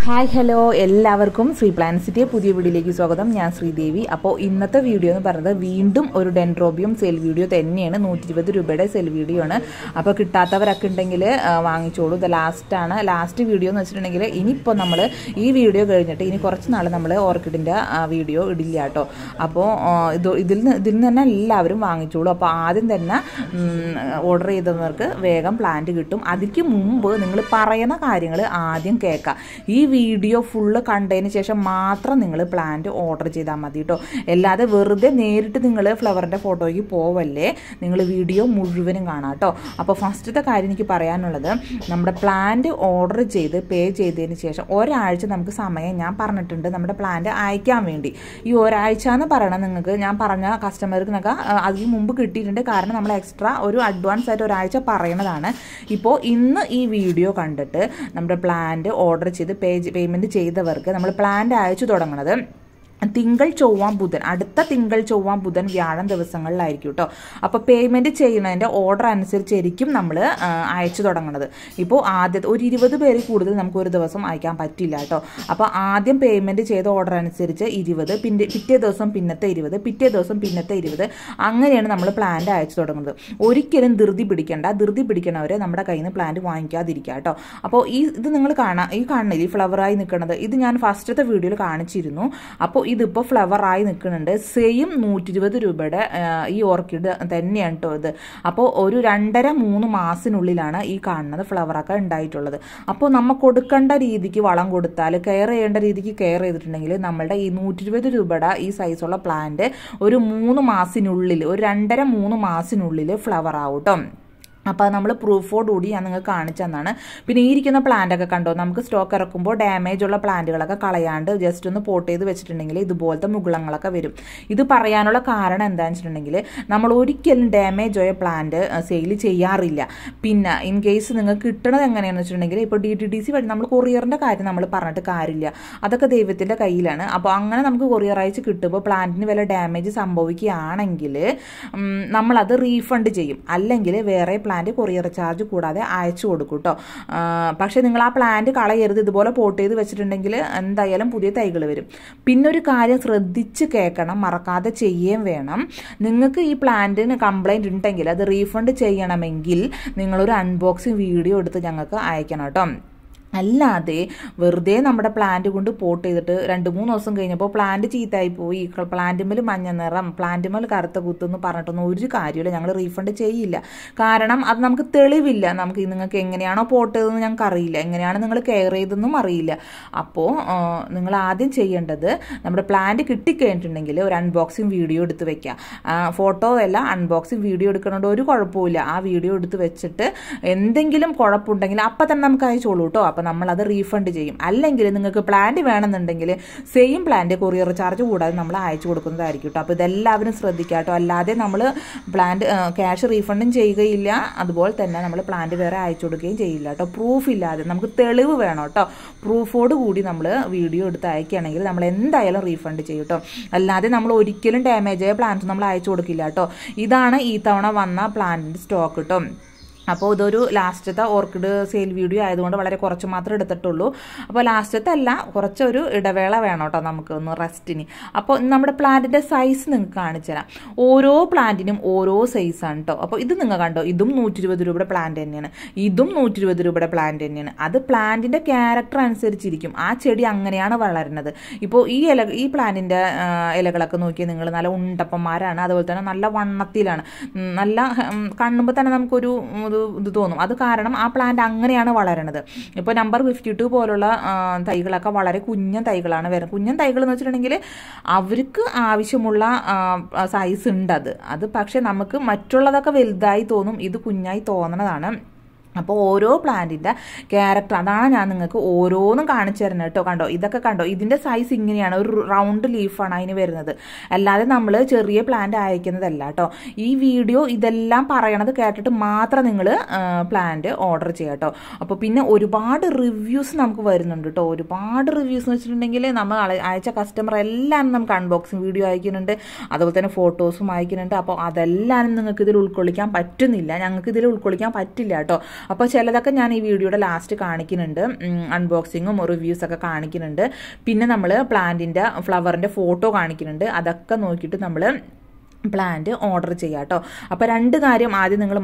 hi hello എല്ലാവർക്കും ശ്രീ പ്ലാൻസിറ്റിയെ പുതിയ വീഡിയോയിലേക്ക് സ്വാഗതം ഞാൻ ശ്രീദേവി അപ്പോൾ ഇന്നത്തെ വീഡിയോ എന്ന് പറയുന്നത് വീണ്ടും ഒരു ഡെൻഡ്രോബിയം സെൽ വീഡിയോ തന്നെയാണ് നൂറ്റി ഇരുപത് രൂപയുടെ സെൽ വീഡിയോ ആണ് അപ്പോൾ കിട്ടാത്തവരൊക്കെ ഉണ്ടെങ്കിൽ ആ, വാങ്ങിച്ചോളൂ ഇത് ലാസ്റ്റാണ് ലാസ്റ്റ് വീഡിയോ എന്ന് വെച്ചിട്ടുണ്ടെങ്കിൽ ഇനിയിപ്പോൾ നമ്മൾ ഈ വീഡിയോ കഴിഞ്ഞിട്ട് ഇനി കുറച്ച് നാൾ നമ്മൾ ഓർക്കിഡിൻ്റെ വീഡിയോ ഇടില്ല കേട്ടോ അപ്പോൾ ആ, ഇത് ഇതിൽ നിന്ന് ഇതിൽ നിന്ന് തന്നെ എല്ലാവരും വാങ്ങിച്ചോളൂ അപ്പോൾ ആദ്യം തന്നെ ഓർഡർ ചെയ്തവർക്ക് വേഗം പ്ലാന്റ് കിട്ടും അതിക്ക് മുമ്പ് നിങ്ങൾ പറയുന്ന കാര്യങ്ങൾ ആദ്യം കേൾക്കാം ഈ വീഡിയോ ഫുള്ള് കണ്ടതിന് ശേഷം മാത്രം നിങ്ങൾ പ്ലാന്റ് ഓർഡർ ചെയ്താൽ മതി കേട്ടോ അല്ലാതെ വെറുതെ നേരിട്ട് നിങ്ങൾ ഫ്ലവറിൻ്റെ ഫോട്ടോയ്ക്ക് പോവല്ലേ നിങ്ങൾ വീഡിയോ മുഴുവനും കാണാം കേട്ടോ അപ്പോൾ ഫസ്റ്റത്തെ കാര്യം എനിക്ക് പറയാനുള്ളത് നമ്മുടെ പ്ലാന്റ് ഓർഡർ ചെയ്ത് പേ ചെയ്തതിന് ശേഷം ഒരാഴ്ച നമുക്ക് സമയം ഞാൻ പറഞ്ഞിട്ടുണ്ട് നമ്മുടെ പ്ലാന്റ് അയക്കാൻ വേണ്ടി ഈ ഒരാഴ്ച എന്ന് പറയണത് നിങ്ങൾക്ക് ഞാൻ പറഞ്ഞ കസ്റ്റമർക്കിനൊക്കെ അതിന് മുമ്പ് കിട്ടിയിട്ടുണ്ട് കാരണം നമ്മൾ എക്സ്ട്രാ ഒരു അഡ്വാൻസ് ആയിട്ട് ഒരാഴ്ച പറയണതാണ് ഇപ്പോൾ ഇന്ന് ഈ വീഡിയോ കണ്ടിട്ട് നമ്മുടെ പ്ലാന്റ് ഓർഡർ ചെയ്ത് പേ പേയ്മെൻറ്റ് ചെയ്തവർക്ക് നമ്മൾ പ്ലാന്റ് അയച്ചു തുടങ്ങുന്നത് തിങ്കൾ ചൊവ്വ ബുധൻ അടുത്ത തിങ്കൾ ചൊവ്വ ബുധൻ വ്യാഴം ദിവസങ്ങളിലായിരിക്കും കേട്ടോ അപ്പോൾ പേയ്മെൻറ്റ് ചെയ്യുന്നതിൻ്റെ ഓർഡർ അനുസരിച്ചായിരിക്കും നമ്മൾ അയച്ചു തുടങ്ങുന്നത് ഇപ്പോൾ ആദ്യത്തെ ഒരു ഇരുപത് പേര് കൂടുതൽ നമുക്ക് ഒരു ദിവസം അയക്കാൻ പറ്റില്ല കേട്ടോ അപ്പോൾ ആദ്യം പേയ്മെൻറ്റ് ചെയ്ത ഓർഡർ അനുസരിച്ച് ഇരുപത് പിന്നെ പിറ്റേ ദിവസം പിന്നത്തെ ഇരുപത് പിറ്റേ ദിവസം പിന്നത്തെ ഇരുപത് അങ്ങനെയാണ് നമ്മൾ പ്ലാന്റ് അയച്ചു തുടങ്ങുന്നത് ഒരിക്കലും ധൃതി പിടിക്കേണ്ട ധൃതി പിടിക്കണവർ നമ്മുടെ കയ്യിൽ നിന്ന് പ്ലാന്റ് വാങ്ങിക്കാതിരിക്കുക കേട്ടോ അപ്പോൾ ഈ ഇത് നിങ്ങൾ കാണാം ഈ കാണുന്നില്ല ഈ ഫ്ലവറായി നിൽക്കുന്നത് ഇത് ഞാൻ ഫസ്റ്റത്തെ വീഡിയോയിൽ കാണിച്ചിരുന്നു അപ്പോൾ ഇതിപ്പോൾ ഫ്ലവറായി നിൽക്കുന്നുണ്ട് സെയിം നൂറ്റി ഇരുപത് രൂപയുടെ ആ, ഈ ഓർക്കിഡ് തന്നെയാണ് കേട്ടോ ഇത് അപ്പോൾ ഒരു രണ്ടര മൂന്ന് മാസത്തിനുള്ളിലാണ് ഈ കാണുന്നത് ഫ്ലവറൊക്കെ ഉണ്ടായിട്ടുള്ളത് അപ്പോൾ നമ്മൾ കൊടുക്കേണ്ട രീതിക്ക് വളം കൊടുത്താൽ കെയർ ചെയ്യേണ്ട രീതിക്ക് കെയർ ചെയ്തിട്ടുണ്ടെങ്കിൽ നമ്മളുടെ ഈ നൂറ്റി ഇരുപത് രൂപയുടെ ഈ സൈസുള്ള പ്ലാന്റ് ഒരു മൂന്ന് മാസത്തിനുള്ളിൽ ഒരു രണ്ടര മൂന്ന് മാസത്തിനുള്ളിൽ ഫ്ലവർ ആവും കേട്ടോ അപ്പോൾ നമ്മൾ പ്രൂഫോടുകൂടി ഞാൻ നിങ്ങൾക്ക് കാണിച്ചു തന്നാണ് പിന്നെ ഈ ഇരിക്കുന്ന പ്ലാന്റ് ഒക്കെ കണ്ടോ നമുക്ക് സ്റ്റോക്ക് ഇറക്കുമ്പോൾ ഡാമേജ് ഉള്ള പ്ലാന്റുകളൊക്കെ കളയാണ്ട് ജസ്റ്റ് ഒന്ന് പോട്ട് ചെയ്ത് വെച്ചിട്ടുണ്ടെങ്കിൽ ഇതുപോലത്തെ മുകുളങ്ങളൊക്കെ വരും ഇത് പറയാനുള്ള കാരണം എന്താണെന്ന് വെച്ചിട്ടുണ്ടെങ്കിൽ നമ്മൾ ഒരിക്കലും ഡാമേജ് ആയ പ്ലാന്റ് സെയിൽ ചെയ്യാറില്ല പിന്നെ ഇൻ കേസ് നിങ്ങൾക്ക് കിട്ടണത് എങ്ങനെയാണെന്ന് വെച്ചിട്ടുണ്ടെങ്കിൽ ഇപ്പോൾ ഡി ടി ഡി സി വഴി നമ്മൾ കൊറിയറിൻ്റെ കാര്യം നമ്മൾ പറഞ്ഞിട്ട് കാര്യമില്ല അതൊക്കെ ദൈവത്തിൻ്റെ കയ്യിലാണ് അപ്പോൾ അങ്ങനെ നമുക്ക് കൊറിയർ അയച്ച് കിട്ടുമ്പോൾ പ്ലാന്റിന് വല്ല ഡാമേജ് സംഭവിക്കുകയാണെങ്കിൽ ഉം, നമ്മളത് റീഫണ്ട് ചെയ്യും അല്ലെങ്കിൽ വേറെ പ്ലാന്റ് കൊറിയർ ചാർജ് കൂടാതെ അയച്ചു കൊടുക്കും കേട്ടോ പക്ഷേ നിങ്ങൾ ആ പ്ലാന്റ് കളയരുത് ഇതുപോലെ പോട്ട് ചെയ്ത് വെച്ചിട്ടുണ്ടെങ്കിൽ എന്തായാലും പുതിയ തൈകൾ വരും പിന്നെ ഒരു കാര്യം ശ്രദ്ധിച്ച് കേൾക്കണം മറക്കാതെ ചെയ്യുകയും വേണം നിങ്ങൾക്ക് ഈ പ്ലാന്റിന് കംപ്ലൈൻറ്റ് ഉണ്ടെങ്കിൽ അത് റീഫണ്ട് ചെയ്യണമെങ്കിൽ നിങ്ങളൊരു അൺബോക്സിങ് വീഡിയോ എടുത്ത് ഞങ്ങൾക്ക് അയക്കണം കേട്ടോ അല്ലാതെ വെറുതെ നമ്മുടെ പ്ലാന്റ് കൊണ്ട് പോട്ട് ചെയ്തിട്ട് രണ്ട് മൂന്ന് ദിവസം കഴിഞ്ഞപ്പോൾ പ്ലാന്റ് ചീത്തായി പോയി പ്ലാന്റുമ്മൽ മഞ്ഞ നിറം പ്ലാന്റുമ്മൽ കറുത്ത കുത്തെന്ന് പറഞ്ഞിട്ടൊന്നും ഒരു കാര്യമില്ല ഞങ്ങൾ റീഫണ്ട് ചെയ്യില്ല കാരണം അത് നമുക്ക് തെളിവില്ല നമുക്ക് ഇത് നിങ്ങൾക്ക് എങ്ങനെയാണോ പോട്ട് ചെയ്തതെന്ന് ഞങ്ങൾക്ക് അറിയില്ല എങ്ങനെയാണ് നിങ്ങൾ കെയർ ചെയ്തതെന്നും അറിയില്ല അപ്പോൾ നിങ്ങൾ ആദ്യം ചെയ്യേണ്ടത് നമ്മുടെ പ്ലാന്റ് കിട്ടിക്കഴിഞ്ഞിട്ടുണ്ടെങ്കിൽ ഒരു അൺബോക്സിങ് വീഡിയോ എടുത്ത് വെക്കുക ഫോട്ടോ അല്ല അൺബോക്സിങ് വീഡിയോ എടുക്കണോണ്ട് ഒരു കുഴപ്പമില്ല ആ വീഡിയോ എടുത്ത് വെച്ചിട്ട് എന്തെങ്കിലും കുഴപ്പമുണ്ടെങ്കിൽ അപ്പം തന്നെ നമുക്ക് അയച്ചോളൂ കേട്ടോ അപ്പം നമ്മളത് റീഫണ്ട് ചെയ്യും അല്ലെങ്കിൽ നിങ്ങൾക്ക് പ്ലാന്റ് വേണമെന്നുണ്ടെങ്കിൽ സെയിം പ്ലാന്റ് കൊറിയർ ചാർജ് കൂടാതെ നമ്മൾ അയച്ചു കൊടുക്കുന്നതായിരിക്കും കേട്ടോ അപ്പോൾ ഇതെല്ലാവരും ശ്രദ്ധിക്കുക കേട്ടോ അല്ലാതെ നമ്മൾ പ്ലാന്റ് ക്യാഷ് റീഫണ്ടും ചെയ്യുകയില്ല അതുപോലെ തന്നെ നമ്മൾ പ്ലാന്റ് വേറെ അയച്ചു കൊടുക്കുകയും ചെയ്യില്ല കേട്ടോ പ്രൂഫ് ഇല്ലാതെ നമുക്ക് തെളിവ് വേണം കേട്ടോ പ്രൂഫോട് കൂടി നമ്മൾ വീഡിയോ എടുത്ത് അയക്കുകയാണെങ്കിൽ നമ്മൾ എന്തായാലും റീഫണ്ട് ചെയ്യും കേട്ടോ അല്ലാതെ നമ്മൾ ഒരിക്കലും ഡാമേജ് ആയ പ്ലാന്റ്സ് നമ്മൾ അയച്ചു കൊടുക്കില്ല കേട്ടോ ഇതാണ് ഈ തവണ വന്ന പ്ലാന്റിൻ്റെ സ്റ്റോക്ക് കേട്ടോ അപ്പോൾ ഇതൊരു ലാസ്റ്റത്തെ ഓർക്കിഡ് സെയിൽ വീഡിയോ ആയതുകൊണ്ട് വളരെ കുറച്ച് മാത്രമേ എടുത്തിട്ടുള്ളൂ അപ്പോൾ ലാസ്റ്റത്തെ അല്ല കുറച്ചൊരു ഇടവേള വേണം കേട്ടോ നമുക്ക് ഒന്ന് റെസ്റ്റിന് അപ്പോൾ നമ്മുടെ പ്ലാന്റിൻ്റെ സൈസ് നിങ്ങൾക്ക് കാണിച്ചു തരാം ഓരോ പ്ലാന്റിനും ഓരോ സൈസാണ് കേട്ടോ അപ്പോൾ ഇത് നിങ്ങൾ കണ്ടോ ഇതും നൂറ്റി ഇരുപത് രൂപയുടെ പ്ലാന്റ് തന്നെയാണ് ഇതും നൂറ്റി ഇരുപത് രൂപയുടെ പ്ലാന്റ് തന്നെയാണ് അത് പ്ലാന്റിൻ്റെ ക്യാരക്ടർ അനുസരിച്ചിരിക്കും ആ ചെടി അങ്ങനെയാണ് വളരുന്നത് ഇപ്പോൾ ഈ ഇല ഈ പ്ലാന്റിൻ്റെ ഇലകളൊക്കെ നോക്കിയാൽ നിങ്ങൾ നല്ല ഉണ്ടപ്പന്മാരാണ് അതുപോലെ തന്നെ നല്ല വണ്ണത്തിലാണ് ഉം, നല്ല ഉം, കാണുമ്പോൾ തന്നെ നമുക്കൊരു ഉം, ഒരു ഇത് തോന്നും അത് കാരണം ആ പ്ലാന്റ് അങ്ങനെയാണ് വളരണത് ഇപ്പോൾ നമ്പർ ഫിഫ്റ്റി ടു പോലുള്ള ആ, തൈകളൊക്കെ വളരെ കുഞ്ഞൻ തൈകളാണ് വരുന്നത് കുഞ്ഞൻ തൈകൾ എന്ന് വെച്ചിട്ടുണ്ടെങ്കിൽ അവർക്ക് ആവശ്യമുള്ള സൈസ് ഉണ്ട് അത് അത് പക്ഷേ നമുക്ക് മറ്റുള്ളതൊക്കെ വലുതായി തോന്നും ഇത് കുഞ്ഞായി തോന്നണതാണ് അപ്പോൾ ഓരോ പ്ലാന്റിൻ്റെ ക്യാരക്ടർ അതാണ് ഞാൻ നിങ്ങൾക്ക് ഓരോന്നും കാണിച്ചു തരുന്നത് കേട്ടോ കണ്ടോ ഇതൊക്കെ കണ്ടോ ഇതിൻ്റെ സൈസ് ഇങ്ങനെയാണ് ഒരു റൗണ്ട് ലീഫാണ് അതിന് വരുന്നത് അല്ലാതെ നമ്മൾ ചെറിയ പ്ലാന്റ് അയക്കുന്നതല്ല കേട്ടോ ഈ വീഡിയോ ഇതെല്ലാം പറയണത് കേട്ടിട്ട് മാത്രം നിങ്ങൾ പ്ലാന്റ് ഓർഡർ ചെയ്യുക കേട്ടോ അപ്പോൾ പിന്നെ ഒരുപാട് റിവ്യൂസ് നമുക്ക് വരുന്നുണ്ട് കേട്ടോ ഒരുപാട് റിവ്യൂസ് എന്ന് വെച്ചിട്ടുണ്ടെങ്കിൽ നമ്മൾ അള- അയച്ച കസ്റ്റമർ എല്ലാം നമുക്ക് അൺബോക്സിങ് വീഡിയോ അയക്കുന്നുണ്ട് അതുപോലെ തന്നെ ഫോട്ടോസും അയക്കുന്നുണ്ട് അപ്പോൾ അതെല്ലാം നിങ്ങൾക്ക് ഇതിൽ ഉൾക്കൊള്ളിക്കാൻ പറ്റുന്നില്ല ഞങ്ങൾക്ക് ഇതിൽ ഉൾക്കൊള്ളിക്കാൻ പറ്റില്ല കേട്ടോ അപ്പോൾ ചിലതൊക്കെ ഞാൻ ഈ വീഡിയോയുടെ ലാസ്റ്റ് കാണിക്കുന്നുണ്ട് അൺബോക്സിങ്ങും റിവ്യൂസ് ഒക്കെ കാണിക്കുന്നുണ്ട് പിന്നെ നമ്മൾ പ്ലാന്റിൻ്റെ ഫ്ലവറിൻ്റെ ഫോട്ടോ കാണിക്കുന്നുണ്ട് അതൊക്കെ നോക്കിയിട്ട് നമ്മൾ പ്ലാന്റ് ഓർഡർ ചെയ്യുക കേട്ടോ അപ്പോൾ രണ്ട് കാര്യം ആദ്യം നിങ്ങൾ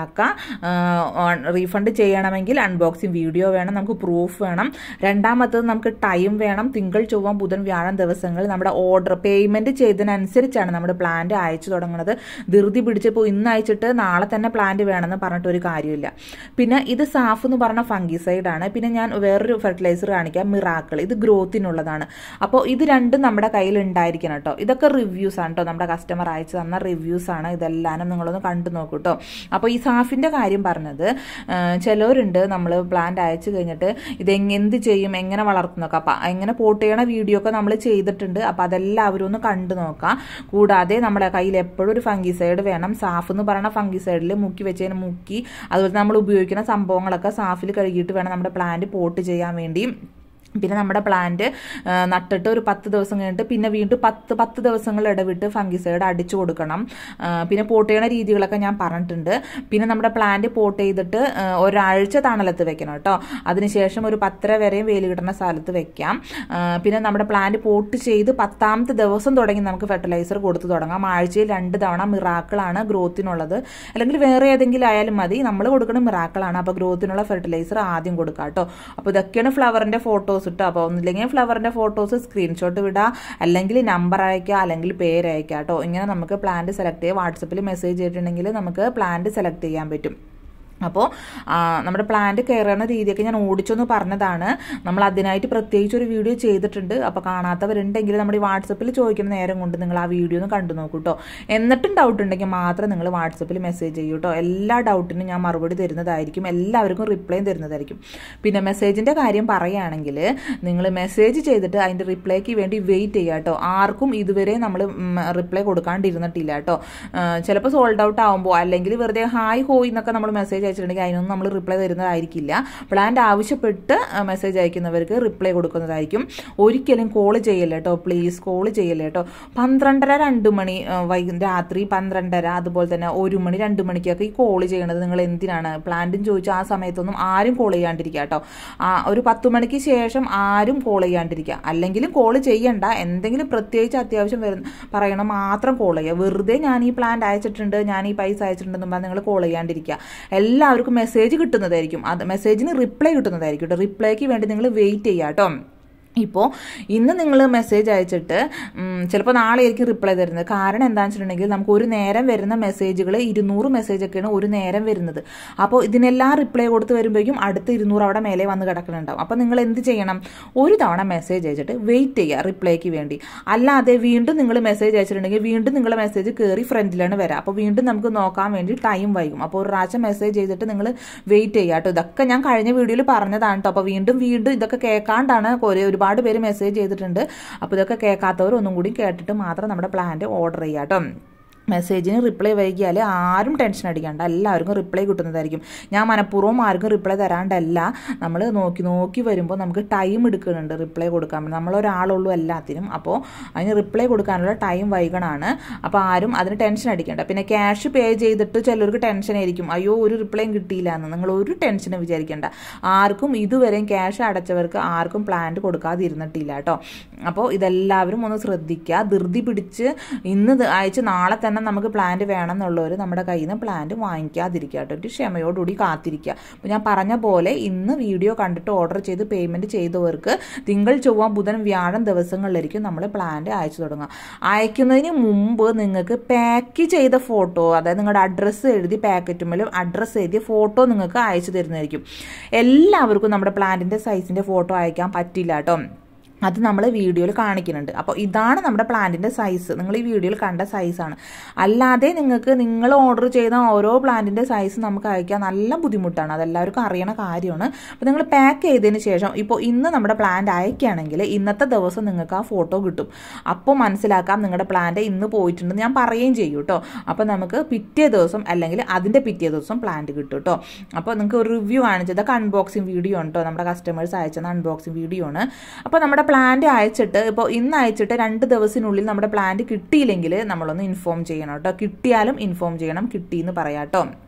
മനസ്സിലാക്കുക റീഫണ്ട് ചെയ്യണമെങ്കിൽ അൺബോക്സിങ് വീഡിയോ വേണം നമുക്ക് പ്രൂഫ് വേണം രണ്ടാമത്തത് നമുക്ക് ടൈം വേണം തിങ്കൾ ചൊവ്വ ബുധൻ വ്യാഴം ദിവസങ്ങളിൽ നമ്മുടെ ഓർഡർ പേയ്മെൻറ്റ് ചെയ്തതിനനുസരിച്ചാണ് നമ്മുടെ പ്ലാന്റ് അയച്ചു തുടങ്ങുന്നത് ധൃതി പിടിച്ചപ്പോൾ ഇന്ന് അയച്ചിട്ട് നാളെ തന്നെ പ്ലാന്റ് വേണമെന്ന് പറഞ്ഞിട്ട് ഒരു കാര്യമില്ല പിന്നെ ഇത് സാഫ് എന്ന് പറഞ്ഞ ഫംഗിസൈഡ് ആണ് പിന്നെ ഞാൻ വേറൊരു ഫെർട്ടിലൈസർ കാണിക്കാം മിറാക്കിൾ ഇത് ഗ്രോത്തിനുള്ളതാണ് അപ്പോൾ ഇത് രണ്ടും നമ്മുടെ കയ്യിൽ ഉണ്ടായിരിക്കണം കേട്ടോ ഇതൊക്കെ റിവ്യൂസ് ആണ് കേട്ടോ നമ്മുടെ കസ്റ്റമർ അയച്ചു തന്ന റിവ്യൂസ് ആണ് ഇതെല്ലാം നിങ്ങളൊന്ന് കണ്ടു നോക്കൂ കേട്ടോ അപ്പോൾ ഈ സാഫിൻ്റെ കാര്യം പറഞ്ഞത് ചിലവരുണ്ട് നമ്മൾ പ്ലാന്റ് അയച്ചു കഴിഞ്ഞിട്ട് ഇത് എന്ത് ചെയ്യും എങ്ങനെ വളർത്തുന്നൊക്കെ അപ്പം എങ്ങനെ പോട്ട് ചെയ്യണ വീഡിയോ ഒക്കെ നമ്മൾ ചെയ്തിട്ടുണ്ട് അപ്പോൾ അതെല്ലാവരും ഒന്ന് കണ്ടു നോക്കാം കൂടാതെ നമ്മുടെ കയ്യിൽ എപ്പോഴും ഒരു ഫംഗിസൈഡ് വേണം സാഫ് എന്ന് പറയുന്ന ഫംഗിസൈഡിൽ മുക്കി വെച്ചതിന് മുക്കി അതുപോലെ നമ്മൾ ഉപയോഗിക്കുന്ന സംഭവങ്ങളൊക്കെ സാഫിൽ കഴുകിയിട്ട് വേണം നമ്മുടെ പ്ലാന്റ് പോട്ട് ചെയ്യാൻ വേണ്ടി പിന്നെ നമ്മുടെ പ്ലാന്റ് നട്ടിട്ട് ഒരു പത്ത് ദിവസം കഴിഞ്ഞിട്ട് പിന്നെ വീണ്ടും പത്ത് പത്ത് ദിവസങ്ങൾ ഇടവിട്ട് ഫംഗിസൈഡ് അടിച്ചു കൊടുക്കണം പിന്നെ പോട്ട് ചെയ്യണ രീതികളൊക്കെ ഞാൻ പറഞ്ഞിട്ടുണ്ട് പിന്നെ നമ്മുടെ പ്ലാന്റ് പോട്ട് ചെയ്തിട്ട് ഒരാഴ്ച തണലത്ത് വെക്കണം കേട്ടോ അതിനുശേഷം ഒരു പത്തര വരെയും വെയിൽ കിട്ടുന്ന സ്ഥലത്ത് വെക്കാം പിന്നെ നമ്മുടെ പ്ലാന്റ് പോട്ട് ചെയ്ത് പത്താമത്തെ ദിവസം തുടങ്ങി നമുക്ക് ഫെർട്ടിലൈസർ കൊടുത്തു തുടങ്ങാം ആഴ്ചയിൽ രണ്ട് തവണ മിറാക്കിളാണ് ഗ്രോത്തിനുള്ളത് അല്ലെങ്കിൽ വേറെ ഏതെങ്കിലും ആയാലും മതി നമ്മൾ കൊടുക്കുന്ന മിറാക്കിളാണ് അപ്പോൾ ഗ്രോത്തിനുള്ള ഫെർട്ടിലൈസർ ആദ്യം കൊടുക്കാം കേട്ടോ അപ്പോൾ ഇതൊക്കെയാണ് ഫ്ലവറിൻ്റെ ഫോട്ടോസ് ഫോട്ടോസ് ഇട്ടോ അപ്പോൾ ഒന്നില്ലെങ്കിൽ ഫ്ലവറിൻ്റെ ഫോട്ടോസ് സ്ക്രീൻഷോട്ട് വിടുക അല്ലെങ്കിൽ നമ്പർ അയക്കുക അല്ലെങ്കിൽ പേര് അയക്കുക കേട്ടോ ഇങ്ങനെ നമുക്ക് പ്ലാന്റ് സെലക്ട് ചെയ്യുക വാട്സപ്പിൽ മെസ്സേജ് ചെയ്തിട്ടുണ്ടെങ്കിൽ നമുക്ക് പ്ലാന്റ് സെലക്ട് ചെയ്യാൻ പറ്റും അപ്പോൾ നമ്മുടെ പ്ലാന്റ് കയറുന്ന രീതിയൊക്കെ ഞാൻ ഓടിച്ചൊന്ന് പറഞ്ഞതാണ് നമ്മൾ അതിനായിട്ട് പ്രത്യേകിച്ച് ഒരു വീഡിയോ ചെയ്തിട്ടുണ്ട് അപ്പോൾ കാണാത്തവരുണ്ടെങ്കിൽ നമ്മുടെ ഈ വാട്സപ്പിൽ ചോദിക്കുന്ന നേരം കൊണ്ട് നിങ്ങൾ ആ വീഡിയോ ഒന്ന് കണ്ടു നോക്കൂ കേട്ടോ എന്നിട്ടും ഡൗട്ട് ഉണ്ടെങ്കിൽ മാത്രം നിങ്ങൾ വാട്സപ്പിൽ മെസ്സേജ് ചെയ്യൂ കേട്ടോ എല്ലാ ഡൗട്ടിനും ഞാൻ മറുപടി തരുന്നതായിരിക്കും എല്ലാവർക്കും റിപ്ലൈയും തരുന്നതായിരിക്കും പിന്നെ മെസ്സേജിൻ്റെ കാര്യം പറയുകയാണെങ്കിൽ നിങ്ങൾ മെസ്സേജ് ചെയ്തിട്ട് അതിൻ്റെ റിപ്ലൈക്ക് വേണ്ടി വെയിറ്റ് ചെയ്യുക കേട്ടോ ആർക്കും ഇതുവരെ നമ്മൾ റിപ്ലൈ കൊടുക്കാണ്ടിരുന്നിട്ടില്ല കേട്ടോ ചിലപ്പോൾ സോൾഡ് ഔട്ട് ആകുമ്പോൾ അല്ലെങ്കിൽ വെറുതെ ഹായ് ഹോയ് എന്നൊക്കെ നമ്മൾ മെസ്സേജ് അയച്ചിട്ടുണ്ടെങ്കിൽ അതിനൊന്നും നമ്മൾ റിപ്ലൈ തരുന്നതായിരിക്കില്ല പ്ലാന്റ് ആവശ്യപ്പെട്ട് മെസ്സേജ് അയക്കുന്നവർക്ക് റിപ്ലൈ കൊടുക്കുന്നതായിരിക്കും ഒരിക്കലും കോൾ ചെയ്യല്ലേ കേട്ടോ പ്ലീസ് കോൾ ചെയ്യല്ലേ കേട്ടോ പന്ത്രണ്ടര രണ്ട് മണി വൈകി രാത്രി പന്ത്രണ്ടര അതുപോലെ തന്നെ ഒരു മണി രണ്ട് മണിക്കൊക്കെ ഈ കോൾ ചെയ്യണത് നിങ്ങൾ എന്തിനാണ് പ്ലാന്റും ചോദിച്ചാൽ ആ സമയത്തൊന്നും ആരും കോൾ ചെയ്യാണ്ടിരിക്കുക കേട്ടോ ഒരു പത്ത് മണിക്ക് ശേഷം ആരും കോൾ ചെയ്യാണ്ടിരിക്കുക അല്ലെങ്കിലും കോൾ ചെയ്യണ്ട എന്തെങ്കിലും പ്രത്യേകിച്ച് അത്യാവശ്യം വരുന്ന പറയണം മാത്രം കോൾ ചെയ്യുക വെറുതെ ഞാൻ ഈ പ്ലാന്റ് അയച്ചിട്ടുണ്ട് ഞാൻ ഈ പൈസ അയച്ചിട്ടുണ്ടെന്നും പറഞ്ഞാൽ നിങ്ങൾ കോൾ ചെയ്യാണ്ടിരിക്കുക എല്ലാവർക്കും മെസ്സേജ് കിട്ടുന്നതായിരിക്കും അത് മെസ്സേജിന് റിപ്ലൈ കിട്ടുന്നതായിരിക്കും കേട്ടോ റിപ്ലൈക്ക് വേണ്ടി നിങ്ങൾ വെയിറ്റ് ചെയ്യുക കേട്ടോ ഇപ്പോൾ ഇന്ന് നിങ്ങൾ മെസ്സേജ് അയച്ചിട്ട് ചിലപ്പോൾ നാളെ ആയിരിക്കും റിപ്ലൈ തരുന്നത് കാരണം എന്താണെന്ന് വെച്ചിട്ടുണ്ടെങ്കിൽ നമുക്ക് ഒരു നേരം വരുന്ന മെസ്സേജുകൾ ഇരുന്നൂറ് മെസ്സേജൊക്കെയാണ് ഒരു നേരം വരുന്നത് അപ്പോൾ ഇതിനെല്ലാം റിപ്ലൈ കൊടുത്ത് വരുമ്പോഴേക്കും അടുത്ത ഇരുന്നൂറ് അവിടെ മേലെ വന്ന് കിടക്കുന്നുണ്ടാവും അപ്പോൾ നിങ്ങൾ എന്ത് ചെയ്യണം ഒരു തവണ മെസ്സേജ് അയച്ചിട്ട് വെയിറ്റ് ചെയ്യുക റിപ്ലൈക്ക് വേണ്ടി അല്ലാതെ വീണ്ടും നിങ്ങൾ മെസ്സേജ് അയച്ചിട്ടുണ്ടെങ്കിൽ വീണ്ടും നിങ്ങളുടെ മെസ്സേജ് കയറി ഫ്രണ്ടിലാണ് വരാം അപ്പോൾ വീണ്ടും നമുക്ക് നോക്കാൻ വേണ്ടി ടൈം വൈകും അപ്പോൾ ഒരു പ്രാവശ്യം മെസ്സേജ് ചെയ്തിട്ട് നിങ്ങൾ വെയിറ്റ് ചെയ്യുക കേട്ടോ ഇതൊക്കെ ഞാൻ കഴിഞ്ഞ വീഡിയോയിൽ പറഞ്ഞതാണ് കേട്ടോ അപ്പോൾ വീണ്ടും വീണ്ടും ഇതൊക്കെ കേൾക്കാണ്ടാണ് ഒരു ഒരുപാട് പേര് മെസ്സേജ് ചെയ്തിട്ടുണ്ട് അപ്പോൾ ഇതൊക്കെ കേൾക്കാത്തവർ ഒന്നും കൂടി കേട്ടിട്ട് മാത്രം നമ്മുടെ പ്ലാന്റ് ഓർഡർ ചെയ്യാം കേട്ടോ മെസ്സേജിന് റിപ്ലൈ വൈകിയാൽ ആരും ടെൻഷൻ അടിക്കണ്ട എല്ലാവർക്കും റിപ്ലൈ കിട്ടുന്നതായിരിക്കും ഞാൻ മനഃപൂർവ്വം ആർക്കും റിപ്ലൈ തരാണ്ടല്ല നമ്മൾ നോക്കി നോക്കി വരുമ്പോൾ നമുക്ക് ടൈം എടുക്കുന്നുണ്ട് റിപ്ലൈ കൊടുക്കാൻ വേണ്ടി നമ്മളൊരാളുള്ളൂ എല്ലാത്തിനും അപ്പോൾ അതിന് റിപ്ലൈ കൊടുക്കാനുള്ള ടൈം വൈകണമാണ് അപ്പോൾ ആരും അതിന് ടെൻഷൻ അടിക്കേണ്ട പിന്നെ ക്യാഷ് പേ ചെയ്തിട്ട് ചിലർക്ക് ടെൻഷൻ ആയിരിക്കും അയ്യോ ഒരു റിപ്ലൈയും കിട്ടിയില്ല എന്ന് നിങ്ങൾ ഒരു ടെൻഷനും വിചാരിക്കേണ്ട ആർക്കും ഇതുവരെയും ക്യാഷ് അടച്ചവർക്ക് ആർക്കും പ്ലാന്റ് കൊടുക്കാതിരുന്നിട്ടില്ല കേട്ടോ അപ്പോൾ ഇതെല്ലാവരും ഒന്ന് ശ്രദ്ധിക്കുക ധൃതി പിടിച്ച് ഇന്ന് അയച്ച് നാളെ തന്നെ നമുക്ക് പ്ലാന്റ് വേണം എന്നുള്ളവർ നമ്മുടെ കയ്യിൽ നിന്ന് പ്ലാന്റ് വാങ്ങിക്കാതിരിക്കുക കേട്ടോ ഒരു ക്ഷമയോടുകൂടി കാത്തിരിക്കുക അപ്പോൾ ഞാൻ പറഞ്ഞ പോലെ ഇന്ന് വീഡിയോ കണ്ടിട്ട് ഓർഡർ ചെയ്ത് പേയ്മെൻറ്റ് ചെയ്തവർക്ക് തിങ്കൾ ചൊവ്വ ബുധൻ വ്യാഴം ദിവസങ്ങളിലായിരിക്കും നമ്മൾ പ്ലാന്റ് അയച്ചു തുടങ്ങുക അയക്കുന്നതിന് മുമ്പ് നിങ്ങൾക്ക് പാക്ക് ചെയ്ത ഫോട്ടോ അതായത് നിങ്ങളുടെ അഡ്രസ്സ് എഴുതി പാക്കറ്റുമ്മലും അഡ്രസ്സ് എഴുതിയ ഫോട്ടോ നിങ്ങൾക്ക് അയച്ചു തരുന്നതായിരിക്കും എല്ലാവർക്കും നമ്മുടെ പ്ലാന്റിൻ്റെ സൈസിൻ്റെ ഫോട്ടോ അയക്കാൻ പറ്റില്ല കേട്ടോ അത് നമ്മൾ വീഡിയോയിൽ കാണിക്കുന്നുണ്ട് അപ്പോൾ ഇതാണ് നമ്മുടെ പ്ലാന്റിൻ്റെ സൈസ് നിങ്ങൾ ഈ വീഡിയോയിൽ കണ്ട സൈസാണ് അല്ലാതെ നിങ്ങൾക്ക് നിങ്ങൾ ഓർഡർ ചെയ്ത ഓരോ പ്ലാന്റിൻ്റെ സൈസ് നമുക്ക് അയക്കാൻ നല്ല ബുദ്ധിമുട്ടാണ് അതെല്ലാവർക്കും അറിയണ കാര്യമാണ് അപ്പോൾ നിങ്ങൾ പാക്ക് ചെയ്തതിന് ശേഷം ഇപ്പോൾ ഇന്ന് നമ്മുടെ പ്ലാന്റ് അയക്കുകയാണെങ്കിൽ ഇന്നത്തെ ദിവസം നിങ്ങൾക്ക് ആ ഫോട്ടോ കിട്ടും അപ്പോൾ മനസ്സിലാക്കാം നിങ്ങളുടെ പ്ലാന്റ് ഇന്ന് പോയിട്ടുണ്ടെന്ന് ഞാൻ പറയുകയും ചെയ്യും കേട്ടോ അപ്പോൾ നമുക്ക് പിറ്റേ ദിവസം അല്ലെങ്കിൽ അതിൻ്റെ പിറ്റേ ദിവസം പ്ലാന്റ് കിട്ടും കേട്ടോ അപ്പോൾ നിങ്ങൾക്ക് ഒരു റിവ്യൂ കാണിച്ചതൊക്കെ അൺബോക്സിങ് വീഡിയോ ആണ് കേട്ടോ നമ്മുടെ കസ്റ്റമേഴ്സ് അയച്ചത് അൺബോക്സിങ് വീഡിയോ ആണ് അപ്പോൾ നമ്മുടെ പ്ലാന്റ് അയച്ചിട്ട് ഇപ്പോൾ ഇന്ന് അയച്ചിട്ട് രണ്ട് ദിവസത്തിനുള്ളിൽ നമ്മുടെ പ്ലാന്റ് കിട്ടിയില്ലെങ്കിൽ നമ്മളൊന്ന് ഇൻഫോം ചെയ്യണം കേട്ടോ കിട്ടിയാലും ഇൻഫോം ചെയ്യണം കിട്ടിയെന്ന് പറയാം കേട്ടോ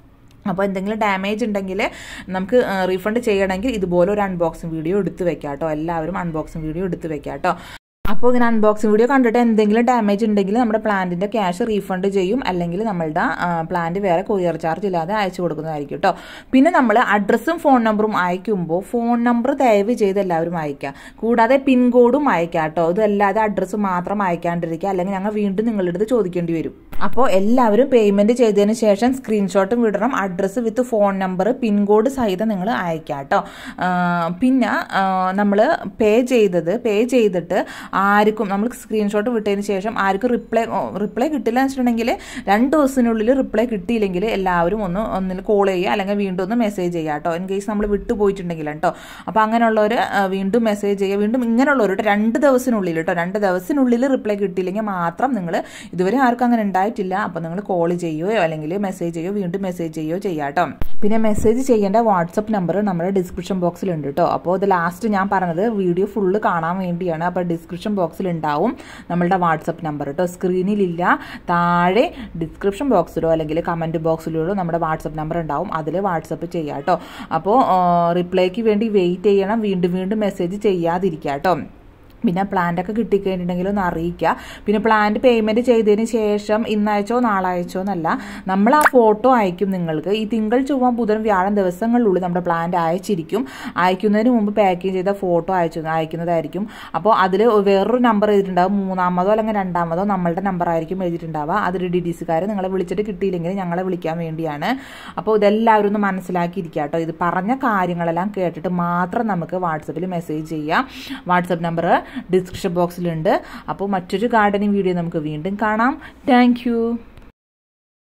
അപ്പോൾ എന്തെങ്കിലും ഡാമേജ് ഉണ്ടെങ്കിൽ നമുക്ക് റീഫണ്ട് ചെയ്യണമെങ്കിൽ ഇതുപോലെ ഒരു അൺബോക്സിങ് വീഡിയോ എടുത്ത് വെക്കാം കേട്ടോ എല്ലാവരും അൺബോക്സിങ് വീഡിയോ എടുത്ത് വെക്കാം കേട്ടോ അപ്പോൾ ഇങ്ങനെ അൺബോക്സിങ് വീഡിയോ കണ്ടിട്ട് എന്തെങ്കിലും ഡാമേജ് ഉണ്ടെങ്കിൽ നമ്മുടെ പ്ലാന്റിൻ്റെ ക്യാഷ് റീഫണ്ട് ചെയ്യും അല്ലെങ്കിൽ നമ്മളുടെ പ്ലാന്റ് വേറെ കൊറിയർ ചാർജ് ഇല്ലാതെ അയച്ചു കൊടുക്കുന്നതായിരിക്കും കേട്ടോ പിന്നെ നമ്മൾ അഡ്രസ്സും ഫോൺ നമ്പറും അയക്കുമ്പോൾ ഫോൺ നമ്പർ ദയവ് ചെയ്ത് എല്ലാവരും അയക്കുക കൂടാതെ പിൻകോഡും അയക്കുക കേട്ടോ ഇതല്ലാതെ അഡ്രസ്സ് മാത്രം അയക്കാണ്ടിരിക്കുക അല്ലെങ്കിൽ ഞങ്ങൾ വീണ്ടും നിങ്ങളുടെ അടുത്ത് ചോദിക്കേണ്ടി വരും അപ്പോൾ എല്ലാവരും പേയ്മെൻറ്റ് ചെയ്തതിന് ശേഷം സ്ക്രീൻഷോട്ടും വിടണം address with phone number pincode സഹിതം നിങ്ങൾ അയക്കുക കേട്ടോ പിന്നെ നമ്മൾ പേ ചെയ്തത് പേ ചെയ്തിട്ട് ആർക്കും നമ്മൾ സ്ക്രീൻഷോട്ട് വിട്ടതിന് ശേഷം ആർക്കും റിപ്ലൈ റിപ്ലൈ കിട്ടില്ല എന്ന് വെച്ചിട്ടുണ്ടെങ്കിൽ രണ്ട് ദിവസത്തിനുള്ളിൽ റിപ്ലൈ കിട്ടിയില്ലെങ്കിൽ എല്ലാവരും ഒന്ന് ഒന്നിൽ കോൾ ചെയ്യുക അല്ലെങ്കിൽ വീണ്ടും ഒന്ന് മെസ്സേജ് ചെയ്യുക കേട്ടോ ഇൻ കേസ് നമ്മൾ വിട്ടു പോയിട്ടുണ്ടെങ്കിൽ കേട്ടോ അപ്പോൾ അങ്ങനെയുള്ളവർ വീണ്ടും മെസ്സേജ് ചെയ്യുക വീണ്ടും ഇങ്ങനെയുള്ളവർ രണ്ട് ദിവസത്തിനുള്ളിൽ കേട്ടോ രണ്ട് ദിവസത്തിനുള്ളിൽ റിപ്ലൈ കിട്ടിയില്ലെങ്കിൽ മാത്രം നിങ്ങൾ ഇതുവരെ ആർക്കും അങ്ങനെ ഉണ്ടായിട്ടില്ല അപ്പോൾ നിങ്ങൾ കോൾ ചെയ്യുകയോ അല്ലെങ്കിൽ മെസ്സേജ് ചെയ്യുകയോ വീണ്ടും മെസ്സേജ് ചെയ്യുകയോ ചെയ്യാം കേട്ടോ പിന്നെ മെസ്സേജ് ചെയ്യേണ്ട വാട്സപ്പ് നമ്പർ നമ്മുടെ ഡിസ്ക്രിപ്ഷൻ ബോക്സിലുണ്ട് കേട്ടോ അപ്പോൾ ഇത് ലാസ്റ്റ് ഞാൻ പറഞ്ഞത് വീഡിയോ ഫുള്ള് കാണാൻ വേണ്ടിയാണ് അപ്പോൾ ഡിസ്ക്രിപ്ഷൻ ബോക്സിൽ ഉണ്ടാവും നമ്മളുടെ വാട്സപ്പ് നമ്പർ കേട്ടോ സ്ക്രീനിലില്ല താഴെ ഡിസ്ക്രിപ്ഷൻ ബോക്സിലോ അല്ലെങ്കിൽ കമൻറ്റ് ബോക്സിലോ നമ്മുടെ വാട്സപ്പ് നമ്പർ ഉണ്ടാവും അതിൽ വാട്സപ്പ് ചെയ്യാം കേട്ടോ അപ്പോൾ റിപ്ലൈക്ക് വേണ്ടി വെയിറ്റ് ചെയ്യണം വീണ്ടും വീണ്ടും മെസ്സേജ് ചെയ്യാതിരിക്കുക കേട്ടോ പിന്നെ പ്ലാന്റൊക്കെ കിട്ടിക്കഴിഞ്ഞിട്ടുണ്ടെങ്കിൽ ഒന്ന് അറിയിക്കുക പിന്നെ പ്ലാന്റ് പേയ്മെൻറ്റ് ചെയ്തതിന് ശേഷം ഇന്നയച്ചോ നാളയച്ചോ എന്നല്ല നമ്മൾ ആ ഫോട്ടോ അയക്കും നിങ്ങൾക്ക് ഈ തിങ്കൾ ചൊവ്വ ബുധൻ വ്യാഴം ദിവസങ്ങളിലുള്ളിൽ നമ്മുടെ പ്ലാന്റ് അയച്ചിരിക്കും അയക്കുന്നതിന് മുമ്പ് പാക്കിങ് ചെയ്ത ഫോട്ടോ അയച്ചു അയക്കുന്നതായിരിക്കും അപ്പോൾ അതിൽ വേറൊരു നമ്പർ എഴുതിയിട്ടുണ്ടാവും മൂന്നാമതോ അല്ലെങ്കിൽ രണ്ടാമതോ നമ്മളുടെ നമ്പർ ആയിരിക്കും എഴുതിയിട്ടുണ്ടാവുക അതൊരു ഡി ഡി സിക്കാർ നിങ്ങളെ വിളിച്ചിട്ട് കിട്ടിയില്ലെങ്കിൽ ഞങ്ങളെ വിളിക്കാൻ വേണ്ടിയാണ് അപ്പോൾ ഇതെല്ലാവരും ഒന്ന് മനസ്സിലാക്കിയിരിക്കുക കേട്ടോ ഇത് പറഞ്ഞ കാര്യങ്ങളെല്ലാം കേട്ടിട്ട് മാത്രം നമുക്ക് വാട്സപ്പിൽ മെസ്സേജ് ചെയ്യാം വാട്സപ്പ് നമ്പർ ഡിസ്ക്രിപ്ഷൻ ബോക്സിലുണ്ട് അപ്പോൾ മറ്റൊരു ഗാർഡനിങ് വീഡിയോ നമുക്ക് വീണ്ടും കാണാം താങ്ക്